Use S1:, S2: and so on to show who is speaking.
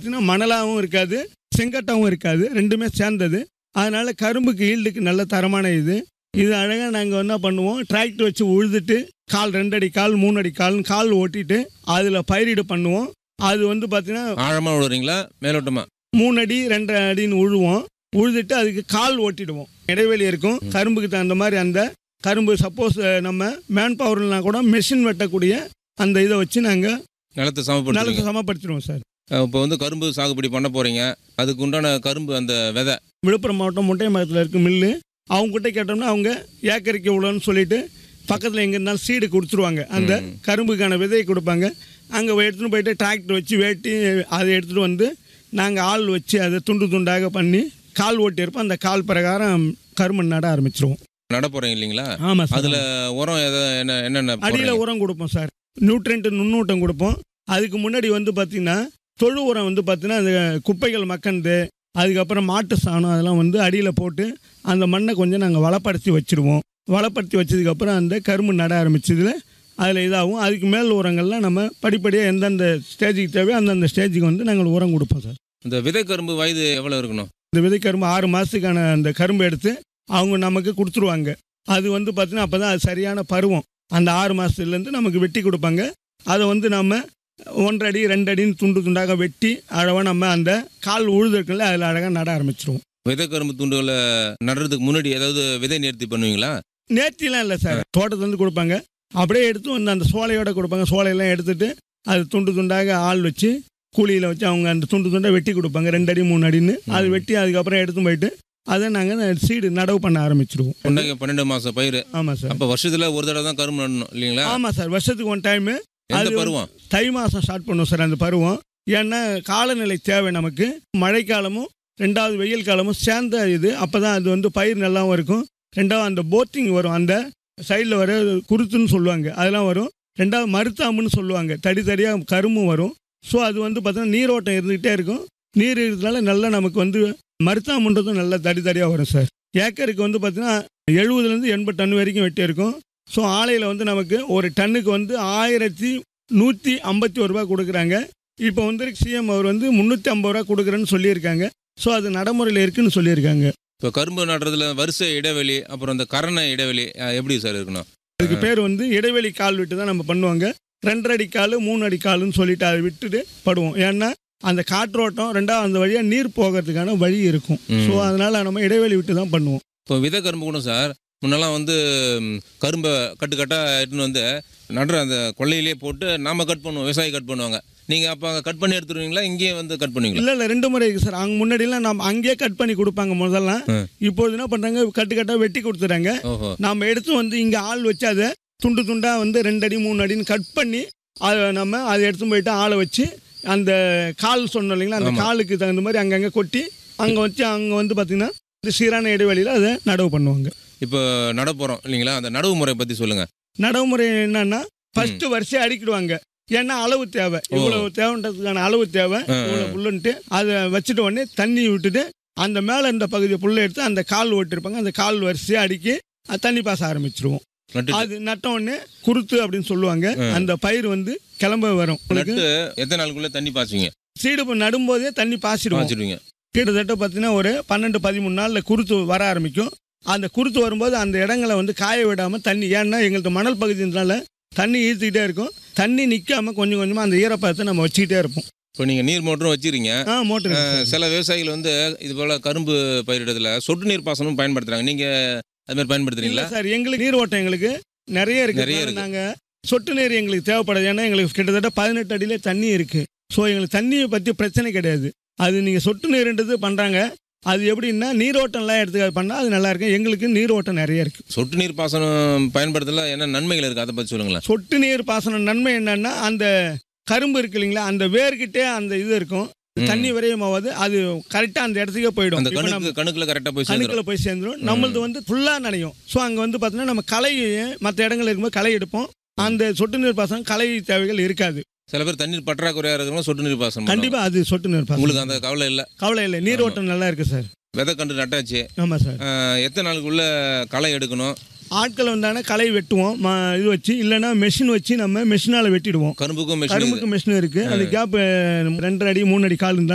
S1: பார்த்தீங்கன்னா மணலாகவும் இருக்காது செங்கட்டாகவும் இருக்காது ரெண்டுமே சேர்ந்தது அதனால கரும்புக்கு ஈல்டுக்கு நல்ல தரமான இது இது அழகாக நாங்கள் என்ன பண்ணுவோம் டிராக்டர் வச்சு உழுதுட்டு கால் ரெண்டு அடி கால் மூணு அடி கால்னு கால் ஓட்டிட்டு அதில் பயிரிடு பண்ணுவோம் அது வந்து பார்த்தீங்கன்னா
S2: ஆழமா விடுறீங்களா மேலோட்டமா
S1: மூணு அடி ரெண்டு அடின்னு உழுவோம் உழுதுட்டு அதுக்கு கால் ஓட்டிடுவோம் இடைவெளி இருக்கும் கரும்புக்கு தகுந்த மாதிரி அந்த கரும்பு சப்போஸ் நம்ம மேன் பவர்லாம் கூட மெஷின் வெட்டக்கூடிய அந்த இதை வச்சு நாங்கள்
S2: நிலத்தை சமப்படுத்துறீங்க
S1: நிலத்தை சமப்படுத்திடுவோம் சார்
S2: இப்போ வந்து கரும்பு சாகுபடி பண்ண போறீங்க அதுக்கு உண்டான கரும்பு அந்த விதை
S1: விழுப்புரம் மாவட்டம் முட்டையமரத்தில் இருக்க மில்லு அவங்ககிட்ட கேட்டோம்னா அவங்க ஏக்கருக்கு இவ்வளோன்னு சொல்லிட்டு பக்கத்தில் எங்கே இருந்தாலும் சீடு கொடுத்துருவாங்க அந்த
S2: ம்.
S1: கரும்புக்கான விதையை கொடுப்பாங்க அங்கே எடுத்துகிட்டு போயிட்டு டிராக்டர் வச்சு வெட்டி அதை எடுத்துகிட்டு வந்து நாங்கள் ஆள் வச்சு அதை துண்டு துண்டாக பண்ணி கால் ஓட்டி இருப்போம் அந்த கால் பிரகாரம் கரும்பு நட ஆரம்பிச்சிருவோம்
S2: நட போறீங்க இல்லைங்களா
S1: ஆமாம் சார்
S2: அதுல உரம் எதை என்ன என்னென்ன
S1: அடியில்
S2: போடுறீங்க?
S1: உரம் கொடுப்போம் சார் நியூட்ரெண்ட் நுண்ணூட்டம் கொடுப்போம் அதுக்கு முன்னாடி வந்து பார்த்தீங்கன்னா தொழு உரம் வந்து பார்த்தீங்கன்னா அந்த குப்பைகள் மக்கந்து அதுக்கப்புறம் மாட்டு சாணம் அதெல்லாம் வந்து அடியில் போட்டு அந்த மண்ணை கொஞ்சம் நாங்கள் வளப்படுத்தி வச்சுருவோம் வளப்படுத்தி வச்சதுக்கப்புறம் அந்த கரும்பு நட ஆரம்பிச்சதுல அதில் இதாகும் அதுக்கு மேல் உரங்கள்லாம் நம்ம படிப்படியாக எந்தெந்த ஸ்டேஜுக்கு தேவையோ அந்தந்த ஸ்டேஜுக்கு வந்து நாங்கள் உரம் கொடுப்போம் சார்
S2: இந்த விதை கரும்பு வயது எவ்வளவு இருக்கணும்
S1: இந்த விதை கரும்பு ஆறு மாதத்துக்கான அந்த கரும்பு எடுத்து அவங்க நமக்கு கொடுத்துருவாங்க அது வந்து பார்த்தீங்கன்னா அப்போ தான் அது சரியான பருவம் அந்த ஆறு மாதத்துலேருந்து நமக்கு வெட்டி கொடுப்பாங்க அதை வந்து நம்ம ஒன்றரை அடி ரெண்டு அடின்னு துண்டு துண்டாக வெட்டி அழகாக நம்ம அந்த கால் உழுதுக்குள்ள அதில் அழகாக நட ஆரம்பிச்சிருவோம்
S2: விதை கரும்பு துண்டுகளை நடுறதுக்கு முன்னாடி ஏதாவது விதை நேர்த்தி பண்ணுவீங்களா
S1: நேர்த்திலாம் இல்லை சார் தோட்டத்துலேருந்து கொடுப்பாங்க அப்படியே எடுத்து வந்து அந்த சோலையோட கொடுப்பாங்க சோலையெல்லாம் எடுத்துட்டு அது துண்டு துண்டாக ஆள் வச்சு கூலியில் வச்சு அவங்க அந்த துண்டு துண்டாக வெட்டி கொடுப்பாங்க ரெண்டு அடி மூணு அடின்னு அது வெட்டி அதுக்கப்புறம் எடுத்து போயிட்டு அதை நாங்கள் சீடு நடவு பண்ண ஆரம்பிச்சிருவோம்
S2: கொண்டாங்க பன்னெண்டு மாசம் பயிர்
S1: ஆமாம் சார்
S2: அப்ப வருஷத்துல ஒரு தடவை தான் கரும்பு நடணும் இல்லைங்களா
S1: ஆமாம் சார் வருஷத்துக்கு ஒன் டைமு
S2: எந்த
S1: அது
S2: பருவம்
S1: தை மாதம் ஸ்டார்ட் பண்ணுவோம் சார் அந்த பருவம் ஏன்னா காலநிலை தேவை நமக்கு மழைக்காலமும் ரெண்டாவது வெயில் காலமும் சேர்ந்த இது அப்போ தான் அது வந்து பயிர் நல்லாவும் இருக்கும் ரெண்டாவது அந்த போத்திங் வரும் அந்த சைடில் வர குருத்துன்னு சொல்லுவாங்க அதெல்லாம் வரும் ரெண்டாவது மருத்தாமுன்னு சொல்லுவாங்க தடி தடியாக கரும்பும் வரும் ஸோ அது வந்து பார்த்தீங்கன்னா நீரோட்டம் இருந்துக்கிட்டே இருக்கும் நீர் இருக்கிறதுனால நல்லா நமக்கு வந்து மருத்தாமுன்றதும் நல்லா தடி தடியாக வரும் சார் ஏக்கருக்கு வந்து பார்த்தீங்கன்னா எழுபதுலேருந்து எண்பது டன் வரைக்கும் வெட்டி இருக்கும் ஸோ ஆலையில் வந்து நமக்கு ஒரு டன்னுக்கு வந்து ஆயிரத்தி நூற்றி ஐம்பத்தி ஒரு ரூபா கொடுக்குறாங்க இப்போ வந்து சிஎம் அவர் வந்து முந்நூற்றி ஐம்பது ரூபா கொடுக்குறேன்னு சொல்லியிருக்காங்க ஸோ அது நடைமுறையில் இருக்குன்னு சொல்லியிருக்காங்க
S2: இப்போ கரும்பு நடுறதுல வருஷ இடைவெளி அப்புறம் இந்த கரண இடைவெளி அஹ், எப்படி சார் இருக்கணும்
S1: அதுக்கு பேர் வந்து இடைவெளி கால் விட்டு தான் நம்ம பண்ணுவாங்க ரெண்டரை அடி கால் மூணு அடி கால்னு சொல்லிட்டு அதை விட்டுட்டு படுவோம் ஏன்னா அந்த காற்றோட்டம் ரெண்டாவது அந்த வழியாக நீர் போகிறதுக்கான வழி இருக்கும்
S2: ம்.
S1: ஸோ அதனால் நம்ம இடைவெளி விட்டு தான் பண்ணுவோம்
S2: இப்போ விதை கரும்பு கூட சார் முன்னெல்லாம் வந்து ம், கரும்பை கட்டு கட்டா எடுத்துன்னு வந்து நடுற அந்த கொள்ளையிலே போட்டு நாம கட் பண்ணுவோம் விவசாயி கட் பண்ணுவாங்க நீங்க அப்ப அங்க கட் பண்ணி எடுத்துருவீங்களா இங்கேயே வந்து கட் பண்ணுவீங்களா
S1: இல்லை இல்லை ரெண்டு முறை இருக்குது சார் அவங்க முன்னாடிலாம் நம்ம அங்கேயே கட் பண்ணி கொடுப்பாங்க முதல்லாம்
S2: ம்.
S1: இப்போது என்ன பண்ணுறாங்க கட்டு கட்டாக வெட்டி கொடுத்துறாங்க
S2: ஓஹோ
S1: நாம் எடுத்து வந்து இங்கே ஆள் வச்சு அதை துண்டு துண்டாக வந்து ரெண்டு அடி மூணு அடின்னு கட் பண்ணி அதை நம்ம அதை எடுத்து போயிட்டு ஆளை வச்சு அந்த கால் சொன்னோம் இல்லைங்களா அந்த
S2: ஆமா.
S1: காலுக்கு தகுந்த மாதிரி அங்கங்கே கொட்டி அங்கே வச்சு அங்கே வந்து பார்த்திங்கன்னா இந்த சீரான இடைவெளியில் அதை நடவு பண்ணுவாங்க
S2: இப்போ நட போறோம் இல்லைங்களா அந்த நடவு முறை பத்தி சொல்லுங்க
S1: நடைமுறை என்னன்னா ஃபஸ்ட்டு வரிசையாக அடிக்கிடுவாங்க ஏன்னா அளவு தேவை இவ்வளவு தேவைன்றதுக்கான அளவு தேவை
S2: ஆ, ஆ.
S1: இவ்வளோ புல்லுன்ட்டு அதை வச்சுட்ட உடனே தண்ணி விட்டுட்டு அந்த மேலே இந்த பகுதியை புல்லை எடுத்து அந்த கால் ஓட்டிருப்பாங்க அந்த கால் வரிசையாக அடுக்கி அது தண்ணி பாச ஆரம்பிச்சிருவோம்
S2: நட்டு
S1: அது நட்ட உடனே குருத்து அப்படின்னு சொல்லுவாங்க
S2: ஆ.
S1: அந்த பயிர் வந்து கிளம்ப வரும் உங்களுக்கு
S2: நட்டு எத்தனை நாளுக்குள்ள தண்ணி பாய்ச்சுவீங்க
S1: சீடு இப்ப நடும்போதே தண்ணி பாசிடுவோம்
S2: பாய்ச்சிடுவீங்க
S1: கிட்டத்தட்ட பார்த்தீங்கன்னா ஒரு பன்னெண்டு பதிமூணு நாளில் குருத்து வர ஆரம்பிக்கும் அந்த குருத்து வரும்போது அந்த இடங்களை வந்து காய விடாமல் தண்ணி ஏன்னா எங்களுக்கு மணல் பகுதினால தண்ணி ஈர்த்துக்கிட்டே இருக்கும் தண்ணி நிற்காம கொஞ்சம் கொஞ்சமாக அந்த ஈரப்பதத்தை நம்ம வச்சுக்கிட்டே இருப்போம்
S2: இப்போ நீங்க நீர் மோட்டரும் வச்சிருக்கீங்க
S1: ஆ மோட்டர்
S2: அஹ், சில விவசாயிகள் வந்து இது போல கரும்பு பயிரிடத்துல சொட்டு நீர் பாசனம் பயன்படுத்துறாங்க நீங்க அது மாதிரி
S1: இல்லை
S2: பயன்படுத்துறீங்களா
S1: சார் எங்களுக்கு நீர் ஓட்டம் எங்களுக்கு நிறைய இருக்கு
S2: நிறைய
S1: அதனால
S2: இருக்கு.
S1: நாங்க சொட்டு நீர் எங்களுக்கு தேவைப்படாது ஏன்னா எங்களுக்கு கிட்டத்தட்ட பதினெட்டு அடியிலே தண்ணி இருக்கு ஸோ எங்களுக்கு தண்ணியை பற்றி பிரச்சனை கிடையாது அது நீங்கள் சொட்டு நீர்ன்றது பண்ணுறாங்க அது எப்படின்னா நீரோட்டம்லாம் எடுத்து பண்ணால் அது நல்லா இருக்கு எங்களுக்கு நீரோட்டம் நிறைய இருக்கு
S2: சொட்டு நீர் பாசனம் பயன்படுத்தல என்ன நன்மைகள் இருக்கு அதை பத்தி சொல்லுங்களேன்
S1: சொட்டு நீர் பாசனம் நன்மை என்னன்னா அந்த கரும்பு இருக்கு இல்லைங்களா அந்த வேர்கிட்டே அந்த இது இருக்கும்
S2: ம்.
S1: தண்ணி விரயமாவது அது கரெக்டாக அந்த இடத்துக்கே போயிடும்
S2: அந்த
S1: இப்ப நம்ம
S2: கணுக்கு கணுக்குல கரெக்டா போய் சேர்ந்துரும்
S1: கணுக்கில் போய் சேர்ந்துடும் நம்மளது வந்து ஃபுல்லாக நனையும் ஸோ அங்கே வந்து பார்த்தீங்கன்னா நம்ம களை மற்ற இடங்கள் இருக்கும்போது களை எடுப்போம் அந்த சொட்டு நீர் பாசனம் களை தேவைகள் இருக்காது
S2: சில பேர் தண்ணீர் பற்றாக்குறையா இருக்கிறவங்க சொட்டு நீர் பாசனம் பண்ணுவாங்க.
S1: கண்டிப்பாக அது சொட்டு நீர் பாசனம்
S2: உங்களுக்கு அந்த கவலை இல்ல
S1: கவலை இல்லை நீரோட்டம் நல்லா இருக்கு சார்
S2: விதை கண்டு நட்டாச்சு
S1: ஆமாம் சார்
S2: அஹ், எத்தனை நாளுக்குள்ள களை எடுக்கணும்
S1: ஆட்கள் வந்தாங்கன்னா களை வெட்டுவோம் ம- இது வச்சு இல்லைன்னா மெஷின் வச்சு நம்ம மெஷினால் வெட்டிடுவோம்
S2: கரும்புக்கும் மெஷின்
S1: கரும்புக்கு மெஷின் இருக்கு அந்த கேப் ரெண்டரை அடி மூணு அடி கால் இருந்தா